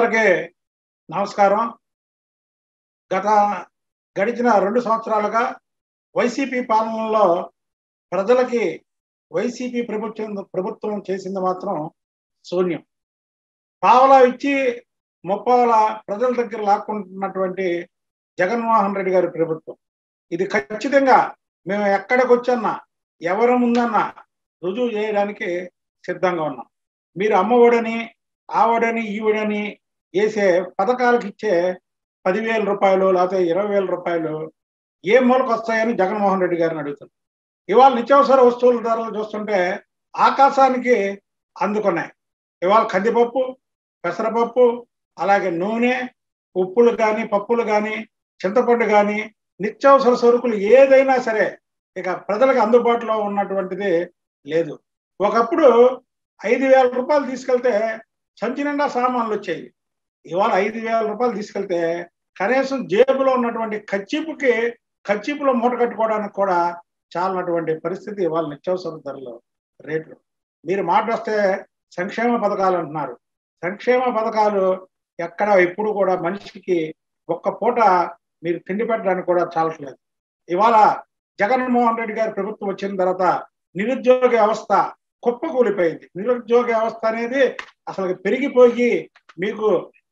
అందరికీ నమస్కారం గత గడిచిన రెండు సంవత్సరాలుగా వైసీపీ పాలనలో ప్రజలకి వైసీపీ ప్రభుత్వం ప్రభుత్వం చేసింది మాత్రం శూన్యం పావలా ఇచ్చి ముప్పావల ప్రజల దగ్గర లాక్కుంటున్నటువంటి జగన్మోహన్ రెడ్డి గారి ప్రభుత్వం ఇది ఖచ్చితంగా మేము ఎక్కడికి వచ్చన్నా ఎవరు ముందన్నా రుజువు చేయడానికి సిద్ధంగా ఉన్నాం మీరు అమ్మఒడని ఆవడని ఈవిడని వేసే పథకాలకు ఇచ్చే పదివేల రూపాయలు లేకపోతే ఇరవై వేల రూపాయలు ఏ మూలకు వస్తాయని జగన్మోహన్ రెడ్డి గారిని అడుగుతారు ఇవాళ నిత్యావసర వస్తువుల ధరలు చూస్తుంటే ఆకాశానికి అందుకున్నాయి ఇవాళ కందిపప్పు పెసరపప్పు అలాగే నూనె ఉప్పులు కానీ పప్పులు కానీ చింతపండు కానీ నిత్యావసర సరుకులు ఏదైనా సరే ఇక ప్రజలకు అందుబాటులో ఉన్నటువంటిది లేదు ఒకప్పుడు ఐదు వేల రూపాయలు తీసుకెళ్తే సంచి నిండా సామాన్లు వచ్చాయి ఇవాళ ఐదు వేల రూపాయలు తీసుకెళ్తే కనీసం జేబులో ఉన్నటువంటి ఖర్చీపుకి ఖర్చీపులో మూట కట్టుకోవడానికి కూడా చాలనటువంటి పరిస్థితి ఇవాళ నిత్యావసర ధరలు రేట్లు మీరు మాట వస్తే సంక్షేమ పథకాలు అంటున్నారు సంక్షేమ పథకాలు ఎక్కడ ఎప్పుడు కూడా మనిషికి ఒక్క పూట మీరు తిండి పెట్టడానికి కూడా చాలట్లేదు ఇవాళ జగన్మోహన్ రెడ్డి గారి ప్రభుత్వం వచ్చిన తర్వాత నిరుద్యోగ వ్యవస్థ కుప్పకూలిపోయింది నిరుద్యోగ వ్యవస్థ అనేది అసలు పెరిగిపోయి మీకు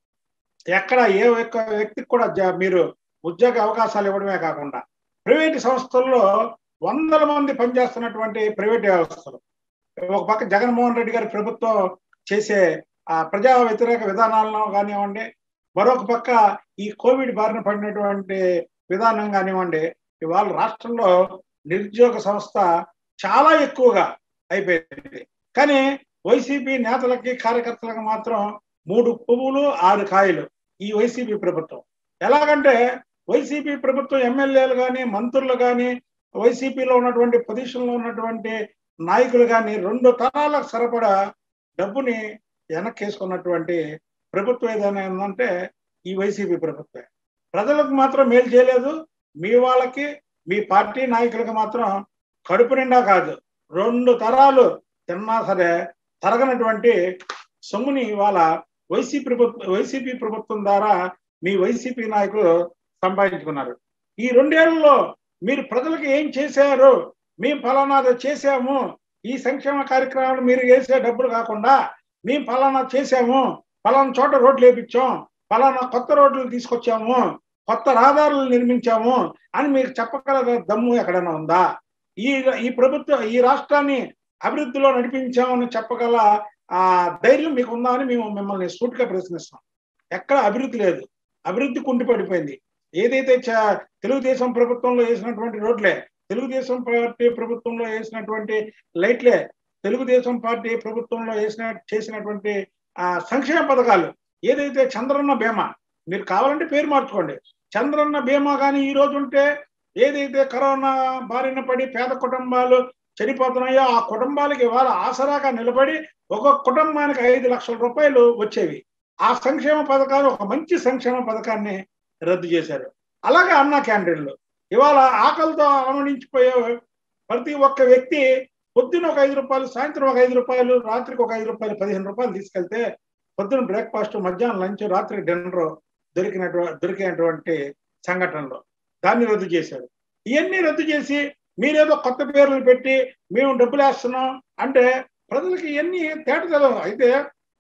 ఎక్కడ ఏ ఒక్క వ్యక్తికి కూడా జ- మీరు ఉద్యోగ అవకాశాలు ఇవ్వడమే కాకుండా ప్రైవేట్ సంస్థల్లో వందల మంది పనిచేస్తున్నటువంటి ప్రైవేట్ వ్యవస్థలు ఒక పక్క జగన్మోహన్ రెడ్డి గారి ప్రభుత్వం చేసే ఆ ప్రజా వ్యతిరేక విధానాలను కానివ్వండి మరొక పక్క ఈ కోవిడ్ బారిన పడినటువంటి విధానం కానివ్వండి ఇవాళ రాష్ట్రంలో నిరుద్యోగ సంస్థ చాలా ఎక్కువగా అయిపోయింది కానీ వైసీపీ నేతలకి కార్యకర్తలకు మాత్రం మూడు పువ్వులు ఆరు కాయలు ఈ వైసీపీ ప్రభుత్వం ఎలాగంటే వైసీపీ ప్రభుత్వం ఎమ్మెల్యేలు కానీ మంత్రులు కానీ వైసీపీలో ఉన్నటువంటి పొజిషన్లో ఉన్నటువంటి నాయకులు కానీ రెండు తరాలకు సరిపడా డబ్బుని వెనక్కేసుకున్నటువంటి ప్రభుత్వం ఏదైనా ఉందంటే ఈ వైసీపీ ప్రభుత్వమే ప్రజలకు మాత్రం మేలు చేయలేదు మీ వాళ్ళకి మీ పార్టీ నాయకులకు మాత్రం కడుపు నిండా కాదు రెండు తరాలు తిన్నా సరే తరగనటువంటి సొమ్ముని ఇవాళ వైసీపీ ప్రభుత్వం వైసీపీ ప్రభుత్వం ద్వారా మీ వైసీపీ నాయకులు సంపాదించుకున్నారు ఈ రెండేళ్లలో మీరు ప్రజలకు ఏం చేశారు మేము ఫలానాది చేశాము ఈ సంక్షేమ కార్యక్రమాలు మీరు వేసే డబ్బులు కాకుండా మేము ఫలానా చేశాము ఫలానా చోట రోడ్లు వేపించాం ఫలానా కొత్త రోడ్లు తీసుకొచ్చాము కొత్త రహదారులు నిర్మించాము అని మీకు చెప్పగల దమ్ము ఎక్కడైనా ఉందా ఈ ఈ ప్రభుత్వం ఈ రాష్ట్రాన్ని అభివృద్ధిలో నడిపించామని చెప్పగల ఆ ధైర్యం మీకు ఉందా అని మేము మిమ్మల్ని సూటిగా ప్రశ్నిస్తాం ఎక్కడ అభివృద్ధి లేదు అభివృద్ధి కుంటిపడిపోయింది ఏదైతే చ- తెలుగుదేశం ప్రభుత్వంలో వేసినటువంటి రోడ్లే తెలుగుదేశం పార్టీ ప్రభుత్వంలో వేసినటువంటి లైట్లే తెలుగుదేశం పార్టీ ప్రభుత్వంలో వేసిన చేసినటువంటి ఆ సంక్షేమ పథకాలు ఏదైతే చంద్రన్న బీమా మీరు కావాలంటే పేరు మార్చుకోండి చంద్రన్న బీమా కానీ ఈ రోజు ఉంటే ఏదైతే కరోనా బారిన పడి పేద కుటుంబాలు చనిపోతున్నాయో ఆ కుటుంబాలకి ఇవాళ ఆసరాగా నిలబడి ఒక్కొక్క కుటుంబానికి ఐదు లక్షల రూపాయలు వచ్చేవి ఆ సంక్షేమ పథకాలు ఒక మంచి సంక్షేమ పథకాన్ని రద్దు చేశారు అలాగే అన్న క్యాంటీన్లు ఇవాళ ఆకలితో అలమడించిపోయే ప్రతి ఒక్క వ్యక్తి పొద్దున ఒక ఐదు రూపాయలు సాయంత్రం ఒక ఐదు రూపాయలు రాత్రికి ఒక ఐదు రూపాయలు పదిహేను రూపాయలు తీసుకెళ్తే పొద్దున బ్రేక్ఫాస్ట్ మధ్యాహ్నం లంచ్ రాత్రి డిన్నర్ దొరికినటువంటి దొరికినటువంటి సంఘటనలు దాన్ని రద్దు చేశారు ఇవన్నీ రద్దు చేసి మీరేదో కొత్త పేర్లు పెట్టి మేము డబ్బులు వేస్తున్నాం అంటే ప్రజలకి ఇవన్నీ తేట తెలవు అయితే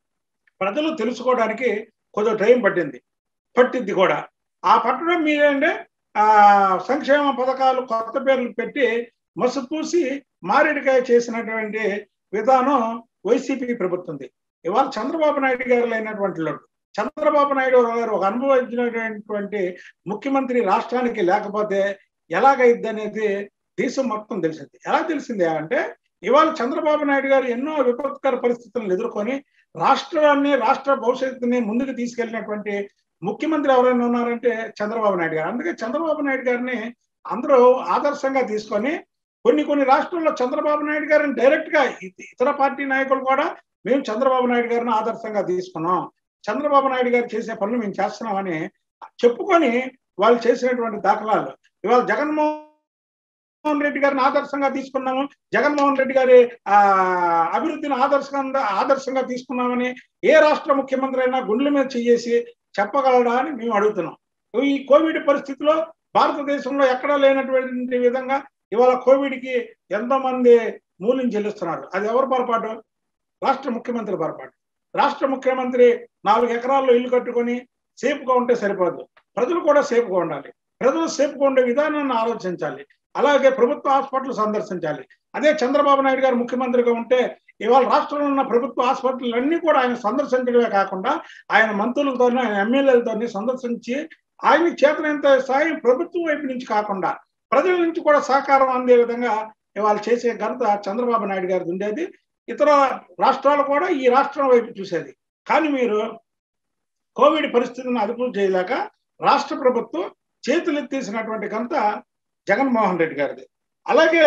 ప్రజలు తెలుసుకోవడానికి కొంచెం టైం పట్టింది పట్టింది కూడా ఆ పట్టడం మీరేంటే ఆ సంక్షేమ పథకాలు కొత్త పేర్లు పెట్టి మసు పూసి మారేడుకాయ చేసినటువంటి విధానం వైసీపీ ప్రభుత్వంది ఇవాళ చంద్రబాబు నాయుడు గారు అయినటువంటి లోటు చంద్రబాబు నాయుడు గారు ఒక అనుభవించినటువంటి ముఖ్యమంత్రి రాష్ట్రానికి లేకపోతే ఎలాగైద్ది అనేది దేశం మొత్తం తెలిసింది ఎలా తెలిసింది అంటే ఇవాళ చంద్రబాబు నాయుడు గారు ఎన్నో విపత్కర పరిస్థితులను ఎదుర్కొని రాష్ట్రాన్ని రాష్ట్ర భవిష్యత్తుని ముందుకు తీసుకెళ్ళినటువంటి ముఖ్యమంత్రి ఎవరైనా ఉన్నారంటే చంద్రబాబు నాయుడు గారు అందుకే చంద్రబాబు నాయుడు గారిని అందరూ ఆదర్శంగా తీసుకొని కొన్ని కొన్ని రాష్ట్రాల్లో చంద్రబాబు నాయుడు గారిని డైరెక్ట్ గా ఇ- ఇతర పార్టీ నాయకులు కూడా మేము చంద్రబాబు నాయుడు గారిని ఆదర్శంగా తీసుకున్నాం చంద్రబాబు నాయుడు గారు చేసే పనులు మేము చేస్తున్నామని చెప్పుకొని వాళ్ళు చేసినటువంటి దాఖలాలు ఇవాళ జగన్మోహన్ జగన్మోహన్ రెడ్డి గారిని ఆదర్శంగా తీసుకున్నాము జగన్మోహన్ రెడ్డి గారి ఆ అభివృద్ధిని ఆదర్శంగా ఆదర్శంగా తీసుకున్నామని ఏ రాష్ట్ర ముఖ్యమంత్రి అయినా గుండెల మీద చేసి చెప్పగలడా అని మేము అడుగుతున్నాం ఈ కోవిడ్ పరిస్థితిలో భారతదేశంలో ఎక్కడా లేనటువంటి విధంగా ఇవాళ కోవిడ్కి ఎంతో మంది మూల్యం చెల్లిస్తున్నారు అది ఎవరు పొరపాటు రాష్ట్ర ముఖ్యమంత్రి పొరపాటు రాష్ట్ర ముఖ్యమంత్రి నాలుగు ఎకరాల్లో ఇల్లు కట్టుకొని సేఫ్గా ఉంటే సరిపోదు ప్రజలు కూడా సేఫ్గా ఉండాలి ప్రజలు సేఫ్గా ఉండే విధానాన్ని ఆలోచించాలి అలాగే ప్రభుత్వ హాస్పిటల్ సందర్శించాలి అదే చంద్రబాబు నాయుడు గారు ముఖ్యమంత్రిగా ఉంటే ఇవాళ రాష్ట్రంలో ఉన్న ప్రభుత్వ హాస్పిటల్ అన్ని కూడా ఆయన సందర్శించడమే కాకుండా ఆయన మంత్రులతోనే ఆయన ఎమ్మెల్యేలతోని సందర్శించి ఆయన చేతనంత సాయం ప్రభుత్వం వైపు నుంచి కాకుండా ప్రజల నుంచి కూడా సహకారం అందే విధంగా ఇవాళ చేసే ఘనత చంద్రబాబు నాయుడు గారిది ఉండేది ఇతర రాష్ట్రాలు కూడా ఈ రాష్ట్రం వైపు చూసేది కానీ మీరు కోవిడ్ పరిస్థితిని అదుపు చేయలేక రాష్ట్ర ప్రభుత్వం చేతులెత్తేసినటువంటి ఘనత జగన్మోహన్ రెడ్డి గారిది అలాగే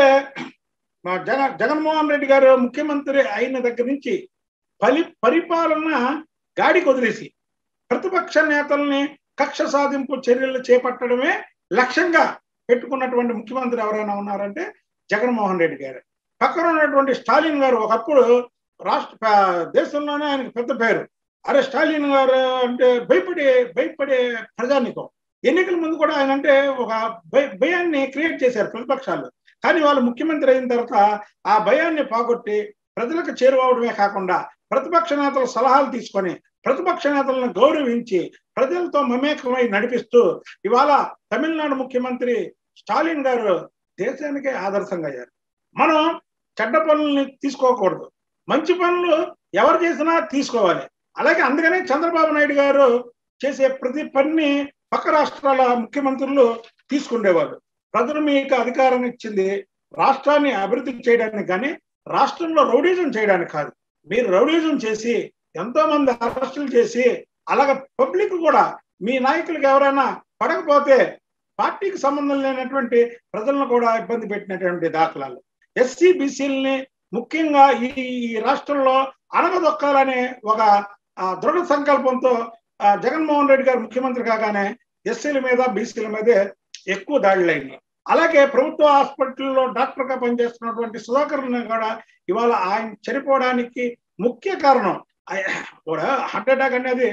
మా జగ జగన్మోహన్ రెడ్డి గారు ముఖ్యమంత్రి అయిన దగ్గర నుంచి పలి పరిపాలన గాడికి వదిలేసి ప్రతిపక్ష నేతల్ని కక్ష సాధింపు చర్యలు చేపట్టడమే లక్ష్యంగా పెట్టుకున్నటువంటి ముఖ్యమంత్రి ఎవరైనా ఉన్నారంటే జగన్మోహన్ రెడ్డి గారు పక్కన ఉన్నటువంటి స్టాలిన్ గారు ఒకప్పుడు రాష్ట్ర దేశంలోనే ఆయనకు పెద్ద పేరు అరే స్టాలిన్ గారు అంటే భయపడే భయపడే ప్రజానికం ఎన్నికల ముందు కూడా ఆయన అంటే ఒక భయాన్ని క్రియేట్ చేశారు ప్రతిపక్షాలు కానీ వాళ్ళు ముఖ్యమంత్రి అయిన తర్వాత ఆ భయాన్ని పోగొట్టి ప్రజలకు చేరువవడమే కాకుండా ప్రతిపక్ష నేతల సలహాలు తీసుకొని ప్రతిపక్ష నేతలను గౌరవించి ప్రజలతో మమేకమై నడిపిస్తూ ఇవాళ తమిళనాడు ముఖ్యమంత్రి స్టాలిన్ గారు దేశానికే ఆదర్శంగా అయ్యారు మనం చెడ్డ పనుల్ని తీసుకోకూడదు మంచి పనులు ఎవరు చేసినా తీసుకోవాలి అలాగే అందుకనే చంద్రబాబు నాయుడు గారు చేసే ప్రతి పని పక్క రాష్ట్రాల ముఖ్యమంత్రులు తీసుకుండేవాళ్ళు ప్రజలు మీకు అధికారం ఇచ్చింది రాష్ట్రాన్ని అభివృద్ధి చేయడానికి కానీ రాష్ట్రంలో రౌడీజం చేయడానికి కాదు మీరు రౌడీజం చేసి ఎంతో మంది అరెస్టులు చేసి అలాగే పబ్లిక్ కూడా మీ నాయకులకు ఎవరైనా పడకపోతే పార్టీకి సంబంధం లేనటువంటి ప్రజలను కూడా ఇబ్బంది పెట్టినటువంటి దాఖలాలు ఎస్సీ బీసీలని ముఖ్యంగా ఈ ఈ రాష్ట్రంలో అణగదొక్కాలనే ఒక దృఢ సంకల్పంతో జగన్మోహన్ రెడ్డి గారు ముఖ్యమంత్రి కాగానే ఎస్సీల మీద బీసీల మీదే ఎక్కువ దాడులు అయినాయి అలాగే ప్రభుత్వ హాస్పిటల్లో డాక్టర్ గా పనిచేస్తున్నటువంటి సుధాకర్ కూడా ఇవాళ ఆయన చనిపోవడానికి ముఖ్య కారణం కూడా హార్ట్ అటాక్ అనేది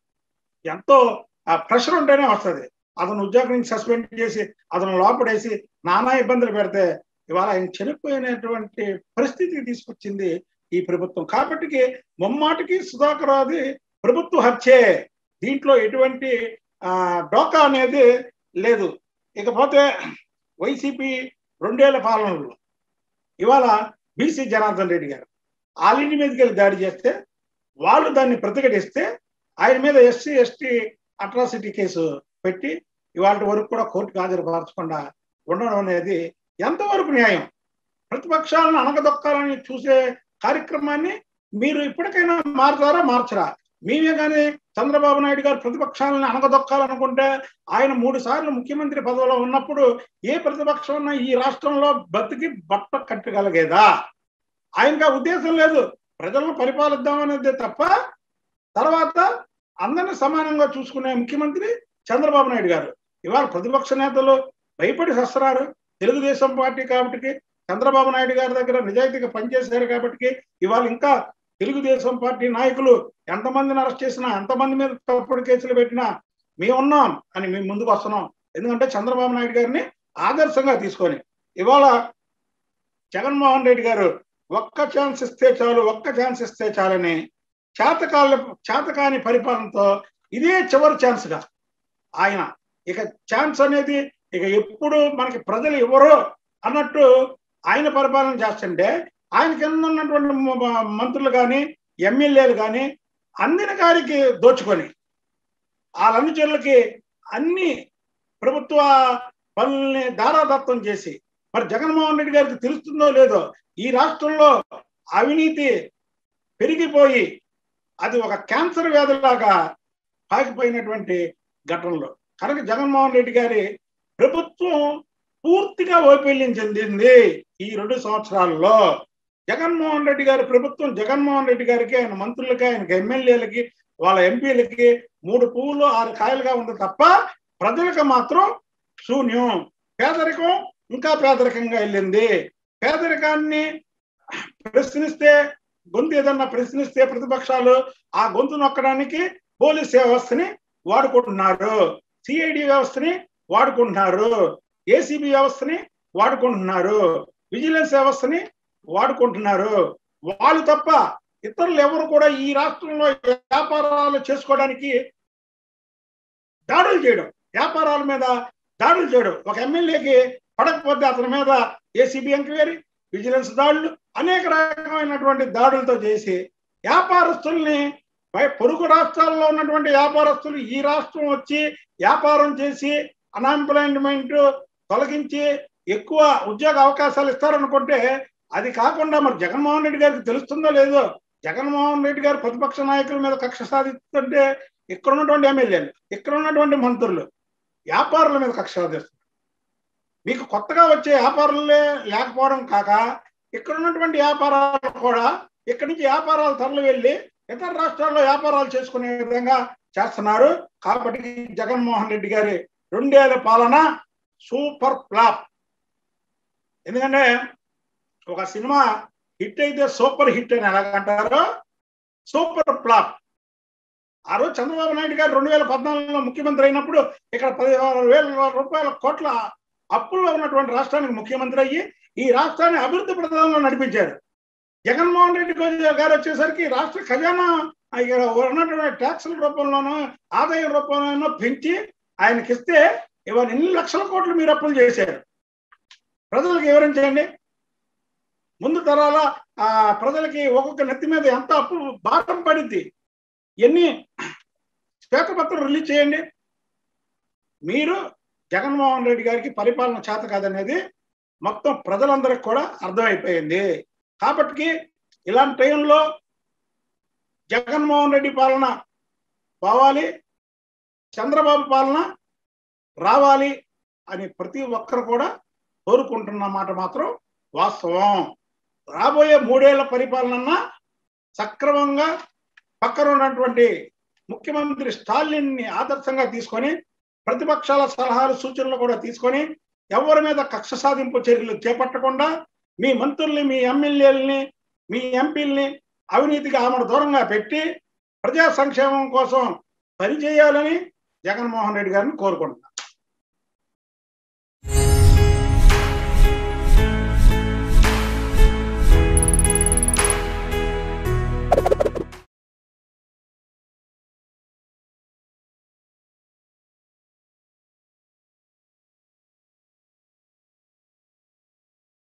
ఎంతో ప్రెషర్ ఉంటేనే వస్తుంది అతను ఉద్యోగం నుంచి సస్పెండ్ చేసి అతను లోపడేసి నానా ఇబ్బందులు పెడితే ఇవాళ ఆయన చనిపోయినటువంటి పరిస్థితికి తీసుకొచ్చింది ఈ ప్రభుత్వం కాబట్టి ముమ్మాటికి సుధాకర్ అది ప్రభుత్వ హత్యే దీంట్లో ఎటువంటి డోకా అనేది లేదు ఇకపోతే వైసీపీ రెండేళ్ల పాలనలో ఇవాళ బీసీ జనార్దన్ రెడ్డి గారు ఆలింటి మీదకి వెళ్ళి దాడి చేస్తే వాళ్ళు దాన్ని ప్రతిఘటిస్తే ఆయన మీద ఎస్సీ ఎస్టీ అట్రాసిటీ కేసు పెట్టి ఇవాళ వరకు కూడా కోర్టుకు హాజరుపరచకుండా ఉండడం అనేది ఎంతవరకు న్యాయం ప్రతిపక్షాలను అనగదొక్కాలని చూసే కార్యక్రమాన్ని మీరు ఇప్పటికైనా మారుతారా మార్చరా మేమే కానీ చంద్రబాబు నాయుడు గారు ప్రతిపక్షాలను అనగదొక్కాలనుకుంటే ఆయన మూడు సార్లు ముఖ్యమంత్రి పదవిలో ఉన్నప్పుడు ఏ ప్రతిపక్షం ఉన్నా ఈ రాష్ట్రంలో బతికి బట్ట కట్టగలిగేదా ఆయనకు ఆ ఉద్దేశం లేదు ప్రజలను పరిపాలిద్దామనేది తప్ప తర్వాత అందరిని సమానంగా చూసుకునే ముఖ్యమంత్రి చంద్రబాబు నాయుడు గారు ఇవాళ ప్రతిపక్ష నేతలు భయపడి వస్తున్నారు తెలుగుదేశం పార్టీ కాబట్టి చంద్రబాబు నాయుడు గారి దగ్గర నిజాయితీగా పనిచేశారు కాబట్టి ఇవాళ ఇంకా తెలుగుదేశం పార్టీ నాయకులు ఎంతమందిని అరెస్ట్ చేసినా ఎంతమంది మీద తప్పుడు కేసులు పెట్టినా మేము ఉన్నాం అని మేము ముందుకు వస్తున్నాం ఎందుకంటే చంద్రబాబు నాయుడు గారిని ఆదర్శంగా తీసుకొని ఇవాళ జగన్మోహన్ రెడ్డి గారు ఒక్క ఛాన్స్ ఇస్తే చాలు ఒక్క ఛాన్స్ ఇస్తే చాలని చేతకాల చేతకాని పరిపాలనతో ఇదే చివరి ఛాన్స్గా ఆయన ఇక ఛాన్స్ అనేది ఇక ఎప్పుడు మనకి ప్రజలు ఇవ్వరు అన్నట్టు ఆయన పరిపాలన చేస్తుంటే ఆయన కింద ఉన్నటువంటి మంత్రులు కానీ ఎమ్మెల్యేలు కానీ అందిన గారికి దోచుకొని వాళ్ళ అనుచరులకి అన్ని ప్రభుత్వ పనుల్ని దారాదత్తం చేసి మరి జగన్మోహన్ రెడ్డి గారికి తెలుస్తుందో లేదో ఈ రాష్ట్రంలో అవినీతి పెరిగిపోయి అది ఒక క్యాన్సర్ వ్యాధిలాగా పాకిపోయినటువంటి ఘటనలో కనుక జగన్మోహన్ రెడ్డి గారి ప్రభుత్వం పూర్తిగా వైఫల్యం చెందింది ఈ రెండు సంవత్సరాల్లో జగన్మోహన్ రెడ్డి గారి ప్రభుత్వం జగన్మోహన్ రెడ్డి గారికి ఆయన మంత్రులకి ఆయనకి ఎమ్మెల్యేలకి వాళ్ళ ఎంపీలకి మూడు పువ్వులు ఆరు కాయలుగా ఉంది తప్ప ప్రజలకు మాత్రం శూన్యం పేదరికం ఇంకా పేదరికంగా వెళ్ళింది పేదరికాన్ని ప్రశ్నిస్తే గొంతు ఏదన్నా ప్రశ్నిస్తే ప్రతిపక్షాలు ఆ గొంతు నొక్కడానికి పోలీస్ వ్యవస్థని వాడుకుంటున్నారు సిఐడి వ్యవస్థని వాడుకుంటున్నారు ఏసీబీ వ్యవస్థని వాడుకుంటున్నారు విజిలెన్స్ వ్యవస్థని వాడుకుంటున్నారు వాళ్ళు తప్ప ఇతరులు ఎవరు కూడా ఈ రాష్ట్రంలో వ్యాపారాలు చేసుకోవడానికి దాడులు చేయడం వ్యాపారాల మీద దాడులు చేయడం ఒక ఎమ్మెల్యేకి పడకపోతే అతని మీద ఏసీబీ ఎంక్వైరీ విజిలెన్స్ దాడులు అనేక రకమైనటువంటి దాడులతో చేసి వ్యాపారస్తుల్ని బయ- పొరుగు రాష్ట్రాల్లో ఉన్నటువంటి వ్యాపారస్తులు ఈ రాష్ట్రం వచ్చి వ్యాపారం చేసి అన్ఎంప్లాయ్మెంట్ తొలగించి ఎక్కువ ఉద్యోగ అవకాశాలు ఇస్తారనుకుంటే అది కాకుండా మరి జగన్మోహన్ రెడ్డి గారికి తెలుస్తుందో లేదో జగన్మోహన్ రెడ్డి గారు ప్రతిపక్ష నాయకుల మీద కక్ష సాధిస్తుంటే ఇక్కడ ఉన్నటువంటి ఎమ్మెల్యేలు ఇక్కడ ఉన్నటువంటి మంత్రులు వ్యాపారుల మీద కక్ష సాధిస్తారు మీకు కొత్తగా వచ్చే వ్యాపారులే లేకపోవడం కాక ఇక్కడ ఉన్నటువంటి వ్యాపారాలు కూడా ఇక్కడి నుంచి వ్యాపారాలు తరలి వెళ్ళి ఇతర రాష్ట్రాల్లో వ్యాపారాలు చేసుకునే విధంగా చేస్తున్నారు కాబట్టి జగన్మోహన్ రెడ్డి గారి రెండేళ్ల పాలన సూపర్ ఫ్లాప్ ఎందుకంటే ఒక సినిమా హిట్ అయితే సూపర్ హిట్ అని ఎలాగంటారో సూపర్ ఫ్లాప్ ఆ రోజు చంద్రబాబు నాయుడు గారు రెండు వేల పద్నాలుగులో ముఖ్యమంత్రి అయినప్పుడు ఇక్కడ పదిహేను వేల రూపాయల కోట్ల అప్పుల్లో ఉన్నటువంటి రాష్ట్రానికి ముఖ్యమంత్రి అయ్యి ఈ రాష్ట్రాన్ని అభివృద్ధి ప్రధానంలో నడిపించారు జగన్మోహన్ రెడ్డి గారు వచ్చేసరికి రాష్ట్ర ఖజానా ఇక్కడ ఉన్నటువంటి ట్యాక్సుల రూపంలోనో ఆదాయం రూపంలోనో పెంచి ఆయనకి ఇస్తే ఇవాళ ఎన్ని లక్షల కోట్లు మీరు అప్పులు చేశారు ప్రజలకు వివరించండి ముందు తరాల ఆ ప్రజలకి ఒక్కొక్క నెత్తి మీద ఎంత అప్పు భారం పడింది ఎన్ని శ్వేతపత్రం రిలీజ్ చేయండి మీరు జగన్మోహన్ రెడ్డి గారికి పరిపాలన చేత కాదనేది మొత్తం ప్రజలందరికి కూడా అర్థమైపోయింది కాబట్టి ఇలాంటి టైంలో జగన్మోహన్ రెడ్డి పాలన పోవాలి చంద్రబాబు పాలన రావాలి అని ప్రతి ఒక్కరు కూడా కోరుకుంటున్న మాట మాత్రం వాస్తవం రాబోయే మూడేళ్ల పరిపాలన సక్రమంగా పక్కన ఉన్నటువంటి ముఖ్యమంత్రి స్టాలిన్ ని ఆదర్శంగా తీసుకొని ప్రతిపక్షాల సలహాలు సూచనలు కూడా తీసుకొని ఎవరి మీద కక్ష సాధింపు చర్యలు చేపట్టకుండా మీ మంత్రుల్ని మీ ఎమ్మెల్యేలని మీ ఎంపీల్ని అవినీతికి ఆమెను దూరంగా పెట్టి ప్రజా సంక్షేమం కోసం పనిచేయాలని జగన్మోహన్ రెడ్డి గారిని కోరుకుంటున్నాను